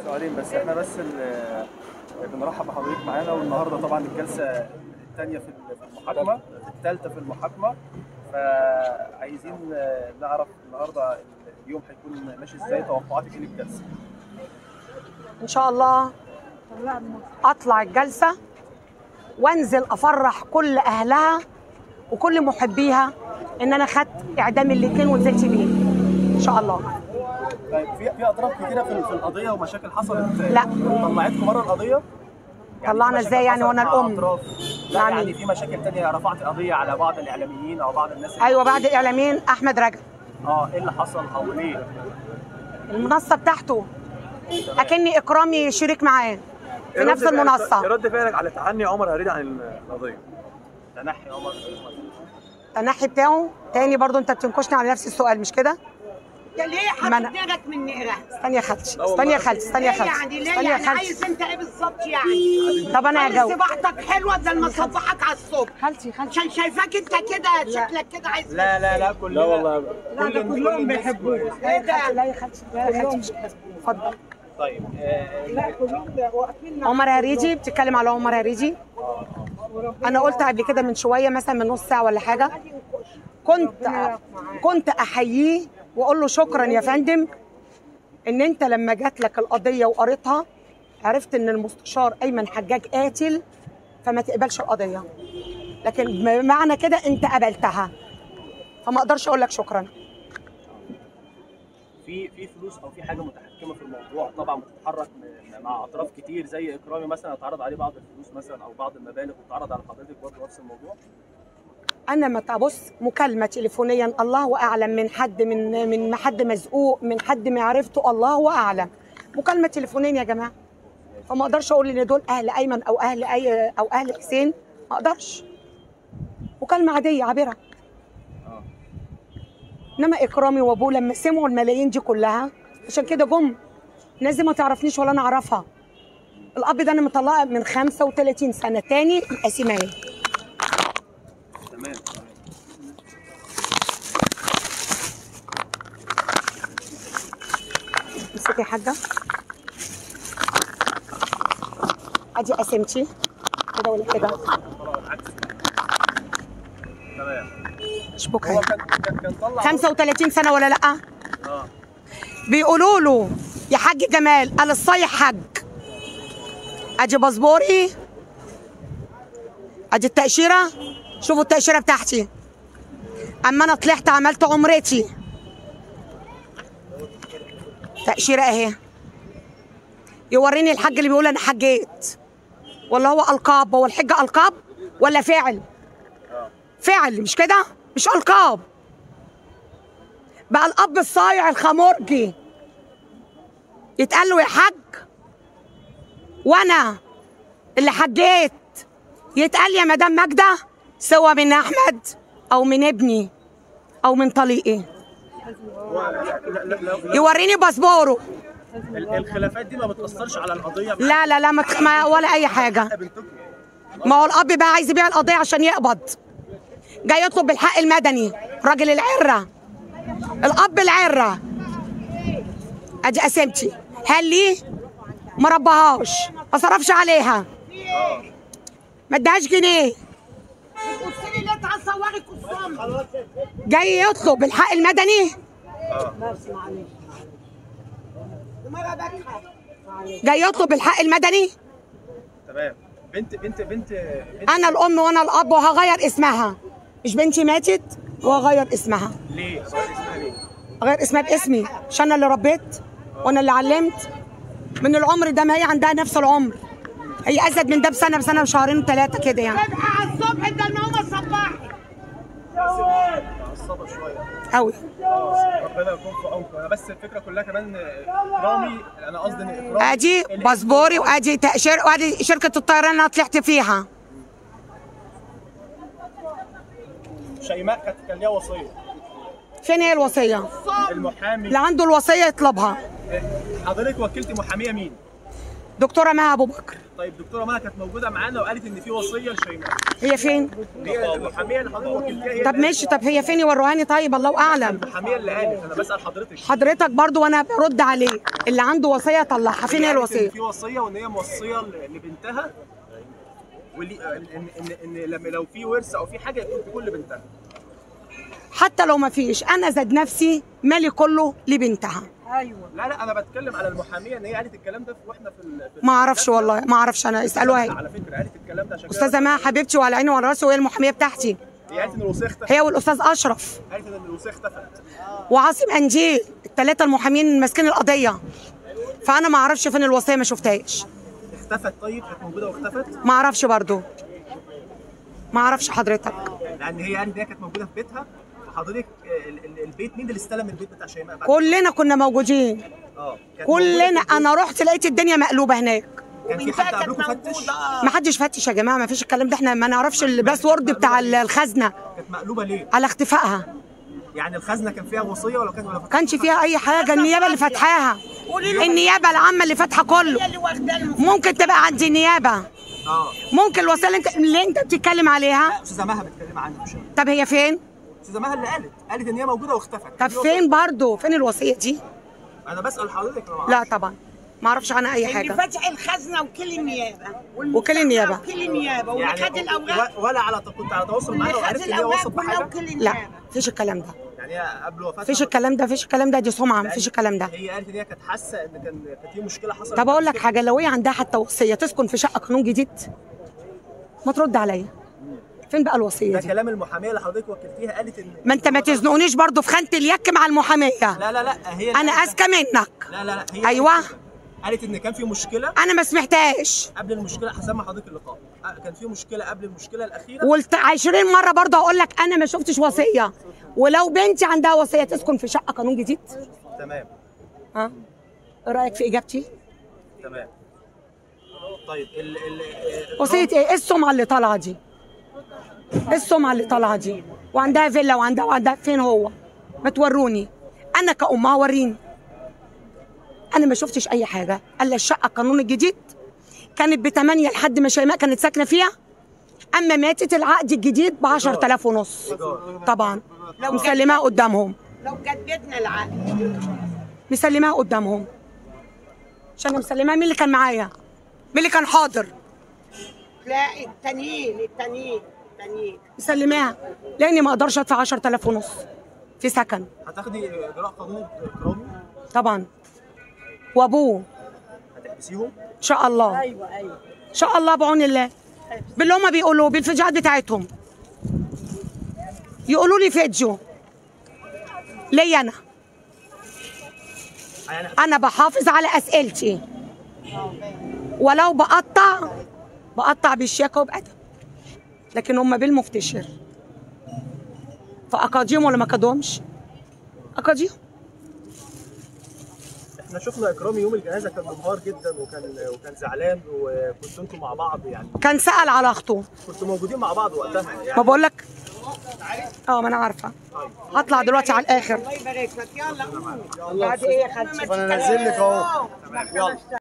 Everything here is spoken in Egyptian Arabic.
سؤالين بس احنا بس ال- بنرحب بحضرتك معانا والنهارده طبعا الجلسه الثانيه في في المحاكمه الثالثه في المحاكمه فعايزين نعرف النهارده اليوم هيكون ماشي ازاي توقعاتك ايه للجلسه؟ ان شاء الله اطلع الجلسه وانزل افرح كل اهلها وكل محبيها ان انا خدت اعدام الاثنين ونزلت بيه ان شاء الله طيب في في اطراف كتيره في في القضيه ومشاكل حصلت لا. طلعتكم بره القضيه؟ يعني طلعنا في مشاكل ازاي يعني حصلت وانا مع الام أطراف. لا يعني- يعني في مشاكل تانية رفعت قضيه على بعض الاعلاميين او بعض الناس اللي- ايوه بعد الاعلاميين احمد رجب اه ايه اللي حصل او ليه؟ المنصه بتاعته اكني اكرامي شريك معاه في نفس المنصه رد فعلك على تعني عمر هريدي عن القضيه تنحي عمر التنحي بتاعه تاني برضو انت بتنكشني على نفس السؤال مش كده ده ليه ما أنا- حاطط دماغك من نقرة؟ استني يا خالتي استني يا خالتي استني يا ليه خالتي يعني ليه استني يا يعني خالتي عايز انت ايه بالظبط يعني؟ طب انا هجاوب صباحتك حلوه بدل ما صبحك على الصبح خالتي خالتي عشان شايفاك انت كده شكلك كده عايز لا لا لا كلنا لا والله كل كلهم بيحبوه ايه ده؟ لا يا خالتي لا يا خالتي مش كده. اتفضل طيب آه، عمر هريدي بتتكلم على عمر هريدي انا قلت قبل كده من شويه مثلا من نص ساعه ولا حاجه كنت كنت احييه واقول له شكرا يا فندم ان انت لما جات لك القضيه وقريتها عرفت ان المستشار ايمن حجاج قاتل فما تقبلش القضيه لكن بمعنى كده انت قبلتها فما اقدرش اقول لك شكرا في في فلوس او في حاجه متحكمه في الموضوع طبعا بتتحرك م- مع اطراف كتير زي اكرامي مثلا اتعرض عليه بعض الفلوس مثلا او بعض المبالغ واتعرض على حضرتك برضه نفس الموضوع انا ما تبص مكالمه تليفونيا الله اعلم من حد من من حد مزقوق من حد ما عرفته الله اعلم مكالمه تليفونيا يا جماعه فما اقدرش اقول ان دول اهل ايمن او اهل اي او اهل حسين ما اقدرش مكالمه عاديه عابره انما اكرامي وابوه لما سمعوا الملايين دي كلها عشان كده جم الناس دي ما تعرفنيش ولا انا اعرفها الاب ده انا مطلقه من 35 سنه تاني القسيمه اهي تمام امسكي يا حاجه ادي قسمتي كده ولا كده طلع العكس تمام اشبكها هو اهي. كان كان كان طلع 35 سنه ولا لا اه بيقولوا له يا حاج جمال قال الصايح حاج ادي باسبوري ادي التاشيره شوفوا التاشيره بتاعتي اما انا طلعت عملت عمرتي تاشيره اهي يوريني الحاج اللي بيقول انا حجيت ولا هو القاب هو الحجه القاب ولا فعل فعل مش كده مش القاب بقى الاب الصايع الخمرجي يتقال له يا حاج وانا اللي حجيت يتقال يا مدام ماجده سوى من احمد او من ابني او من طليقي لا لا لا يوريني باسبوره ال- الخلافات دي ما بتاثرش على القضيه لا لا لا ما تخ- ما ولا اي حاجه بنتكم ما هو الاب بقى عايز يبيع القضيه عشان يقبض جاي يطلب بالحق المدني راجل العره الاب العره ادي قسمتي هل ليه ما ربهاش ما صرفش عليها ما ادهاش جنيه بتبص لي ليه تعال صورك قصام جاي يطلب الحق المدني دماغها بكحه جاي يطلب الحق المدني تمام بنت بنت بنت, بنت انا الام وانا الاب وهغير اسمها مش بنتي ماتت وهغير اسمها ليه؟ سؤال اسمها ليه؟ غير اسمها باسمي مش انا اللي ربيت وانا اللي علمت من العمر ده ما هي عندها نفس العمر هي ازيد من ده بسنه بسنه وشهرين وثلاثه كده يعني صبح على الصبح ده ان هو صباحي معصبه شويه قوي ربنا يكون في عونكم انا بس الفكره كلها كمان اكرامي انا قصدي ان اكرامي ادي باسبوري وادي تاشير وادي شركه الطيران اللي انا طلعت فيها شيماء كانت كان ليها وصيه فين هي الوصيه المحامي اللي عنده الوصيه يطلبها حضرتك وكلتي محاميه مين؟ دكتوره مها ابو بكر طيب دكتوره مها كانت موجوده معانا وقالت ان في وصيه لشيماء هي فين هي المحاميه اللي حضرتك وكلتيها هي طب ماشي طب هي فين يوروهاني طيب الله اعلم المحاميه اللي قالت انا بسال حضرتك حضرتك برضو وانا برد عليه اللي عنده وصيه طلعها فين هي قالت إن الوصيه في وصيه وان هي موصيه ل- لبنتها واللي ان ان ان لما لو في ورث او في حاجه يكون تكون لبنتها حتى لو ما فيش انا زاد نفسي مالي كله لبنتها لا لا انا بتكلم على المحاميه ان هي قالت الكلام ده واحنا في ال- في ما اعرفش والله ما اعرفش انا اسالوها هي على فكره قالت الكلام ده عشان كده استاذه مها حبيبتي وعلى عيني وعلى راسي وهي المحاميه بتاعتي هي قالت ان الوصيه اختفت هي والاستاذ اشرف قالت ان الوصيه اختفت وعاصم انجيل الثلاثه المحامين ماسكين القضيه فانا ما اعرفش فين الوصيه ما شفتهاش اختفت طيب كانت موجوده واختفت ما اعرفش برضو ما اعرفش حضرتك لان هي قالت ان هي كانت موجوده في بيتها وحضرتك ال- ال- البيت مين اللي استلم البيت بتاع شيماء بعد كلنا كنا موجودين اه كانت موجودة كلنا في البيت. انا رحت لقيت الدنيا مقلوبه هناك كان في حد قبلكم فتش ما حدش فتش يا جماعه ما فيش الكلام ده احنا ما نعرفش الباسورد بتاع الخزنه كانت مقلوبه ليه؟ على اختفائها يعني الخزنه كان فيها وصيه ولا كان ولا كانش فيها اي حاجه النيابه اللي فاتحاها النيابه العامه اللي فاتحه كله اللي واخداه ممكن تبقى عند النيابه اه ممكن الوسيله اللي انت اللي انت بتتكلم عليها لا استاذه مها بتتكلم عنها مش أنا. طب هي فين استاذه مها اللي قالت قالت ان هي موجوده واختفت طب فين برضو فين الوصيه دي انا بسال حضرتك لو لا طبعا ما اعرفش عنها اي اللي حاجه فتح الخزنه وكيل النيابه وكيل النيابة. وكيل النيابه واللي خد الاوراق و- ولا على كنت على تواصل معاها واللي خد وعرفت ان هي الاوراق وصلت كلها بحاجه وكيل لا النيابه مفيش الكلام ده يعني هي قبل وفاتها مفيش الكلام ده مفيش الكلام ده دي سمعه مفيش الكلام ده هي قالت ان هي كانت حاسه ان كان كانت في مشكله حصلت طب اقول لك حاجه لو هي عندها حتى وصيه تسكن في شقه قانون جديد ما ترد عليا فين بقى الوصيه ده دي كلام المحاميه اللي حضرتك وكلتيها قالت ان ما انت ما تزنقونيش برضو في خانه اليك مع المحاميه لا لا لا هي اللي انا قالت اذكى منك لا لا لا هي أيوة. قالت كده. قالت ان كان في مشكله انا ما سمعتهاش قبل المشكله هسمع حضرتك اللقاء آه، كان في مشكله قبل المشكله الاخيره قلت 20 مره برضه اقول لك انا ما شفتش وصيه ولو بنتي عندها وصيه تسكن في شقه قانون جديد تمام ها ايه رايك في اجابتي تمام طيب ال ال آه، وصيه ايه ايه السمعه اللي طالعه دي ايه السمعه اللي طالعه دي وعندها فيلا وعندها وعندها فين هو ما توروني انا كأمها وريني انا ما شفتش اي حاجه الا الشقه القانون الجديد كانت بثمانية لحد ما شيماء كانت ساكنه فيها اما ماتت العقد الجديد ب 10000 ونص طبعا مسلماها قدامهم لو جددنا العقد مسلماها قدامهم عشان أنا مسلماها مين اللي كان معايا مين اللي كان حاضر لا التانيين التانيين التانيين مسلماها لاني ما اقدرش ادفع 10000 ونص في سكن هتاخدي اجراء قانوني اكرامي طبعا وابوه هتحبسيهم ان شاء الله ايوه ايوه ان شاء الله بعون الله باللي هم بيقولوا بالفيديوهات بتاعتهم يقولوا لي فيديو ليا انا يعني انا بحافظ على اسئلتي ولو بقطع بقطع بالشياكه وبادب لكن هم بالمفتشر فاقاضيهم ولا ما اقاضيهمش اقاضيهم احنا شفنا اكرامي يوم الجنازه كان منهار جدا وكان وكان زعلان وكنتوا انتوا مع بعض يعني كان سال على اخته كنتوا موجودين مع بعض وقتها ما يعني بقول لك اه ما انا عارفه هطلع دلوقتي على الاخر الله يبارك لك يلا قوم بعد ايه يا خالتي انا نازل لك اهو